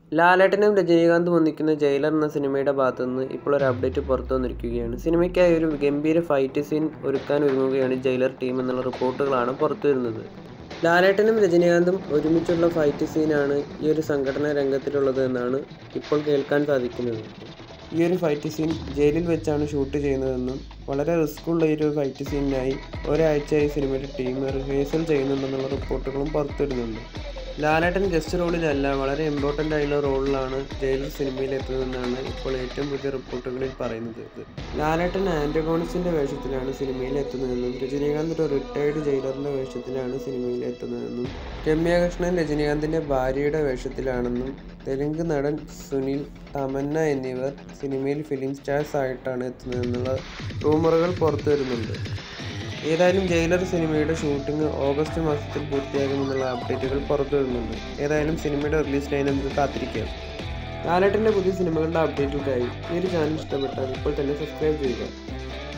ലാലേട്ടനും രജനീകാന്തും ഒന്നിക്കുന്ന ജയിലർ എന്ന സിനിമയുടെ ഭാഗത്തുനിന്ന് ഇപ്പോൾ ഒരു അപ്ഡേറ്റ് പുറത്തു വന്നിരിക്കുകയാണ് സിനിമയ്ക്കായി ഒരു ഗംഭീര ഫൈറ്റ് സീൻ ഒരുക്കാൻ ഒരുങ്ങുകയാണ് ജയിലർ ടീം എന്നുള്ള റിപ്പോർട്ടുകളാണ് പുറത്തു വരുന്നത് ലാലേട്ടനും രജനീകാന്തും ഒരുമിച്ചുള്ള ഫൈറ്റ് സീനാണ് ഈ ഒരു സംഘടനാ രംഗത്തിലുള്ളത് എന്നാണ് ഇപ്പോൾ കേൾക്കാൻ സാധിക്കുന്നത് ഈ ഒരു ഫൈറ്റ് സീൻ ജയിലിൽ വെച്ചാണ് ഷൂട്ട് ചെയ്യുന്നതെന്നും വളരെ റിസ്ക് ഉള്ള ഈ ഒരു ഫൈറ്റ് സീനിനായി ഒരാഴ്ചയായി സിനിമയുടെ ടീം റിഹേഴ്സൽ ചെയ്യുന്നുണ്ടെന്നുള്ള റിപ്പോർട്ടുകളും പുറത്തുവരുന്നുണ്ട് ലാലേട്ടൻ ഗസ്റ്റ് റോളിലല്ല വളരെ ഇമ്പോർട്ടൻ്റ് ആയിട്ടുള്ള റോളിലാണ് ജയിലർ സിനിമയിൽ എത്തുന്നതെന്നാണ് ഇപ്പോൾ ഏറ്റവും പുതിയ റിപ്പോർട്ടുകളിൽ പറയുന്നത് ലാലേട്ടൻ ആൻറ്റഗോണിസ്റ്റിൻ്റെ വേഷത്തിലാണ് സിനിമയിൽ എത്തുന്നതെന്നും രജനീകാന്ത് ഒരു റിട്ടയർഡ് ജയിലറിൻ്റെ വേഷത്തിലാണ് സിനിമയിൽ എത്തുന്നതെന്നും രമ്യാകൃഷ്ണൻ രജനീകാന്തിൻ്റെ ഭാര്യയുടെ വേഷത്തിലാണെന്നും തെലുങ്ക് നടൻ സുനിൽ തമന്ന എന്നിവർ സിനിമയിൽ ഫിലിം സ്റ്റാർസ് ആയിട്ടാണ് എത്തുന്നതെന്നുള്ള റൂമറുകൾ പുറത്തു വരുന്നുണ്ട് ഏതായാലും ജയിലർ സിനിമയുടെ ഷൂട്ടിംഗ് ഓഗസ്റ്റ് മാസത്തിൽ പൂർത്തിയാകുമെന്നുള്ള അപ്ഡേറ്റുകൾ പുറത്തു വരുന്നുണ്ട് ഏതായാലും സിനിമയുടെ റിലീസിനായി നമുക്ക് കാത്തിരിക്കാം ലാലേട്ടൻ്റെ പുതിയ സിനിമകളുടെ അപ്ഡേറ്റുകൾക്കായി ഈ ഒരു ചാനൽ ഇഷ്ടപ്പെട്ടാൽ ഇപ്പോൾ തന്നെ സബ്സ്ക്രൈബ് ചെയ്യുക